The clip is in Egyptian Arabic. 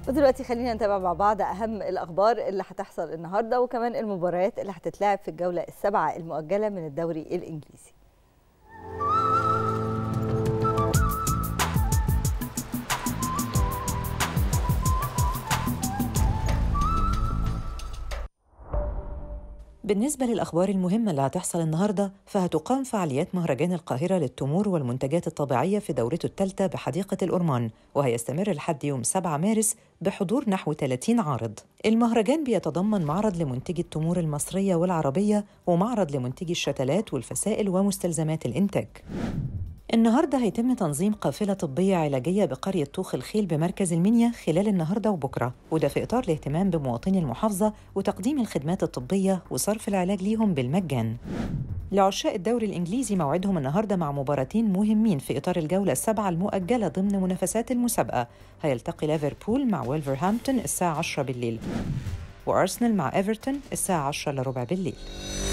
ودلوقتي خلينا نتابع مع بعض اهم الاخبار اللي هتحصل النهارده وكمان المباريات اللي هتتلعب في الجوله السابعه المؤجله من الدوري الانجليزي بالنسبة للأخبار المهمة اللي هتحصل النهاردة فهتقام فعاليات مهرجان القاهرة للتمور والمنتجات الطبيعية في دورته الثالثة بحديقة الأورمان وهيستمر لحد يوم 7 مارس بحضور نحو 30 عارض المهرجان بيتضمن معرض لمنتجي التمور المصرية والعربية ومعرض لمنتجي الشتلات والفسائل ومستلزمات الإنتاج النهارده هيتم تنظيم قافلة طبية علاجية بقرية طوخ الخيل بمركز المنيا خلال النهارده وبكره، وده في إطار الاهتمام بمواطني المحافظة وتقديم الخدمات الطبية وصرف العلاج ليهم بالمجان. لعشاق الدوري الإنجليزي موعدهم النهارده مع مباراتين مهمين في إطار الجولة السابعة المؤجلة ضمن منافسات المسابقة، هيلتقي ليفربول مع ويلفرهامبتون الساعة 10 بالليل، وأرسنال مع إيفرتون الساعة 10 إلا ربع بالليل.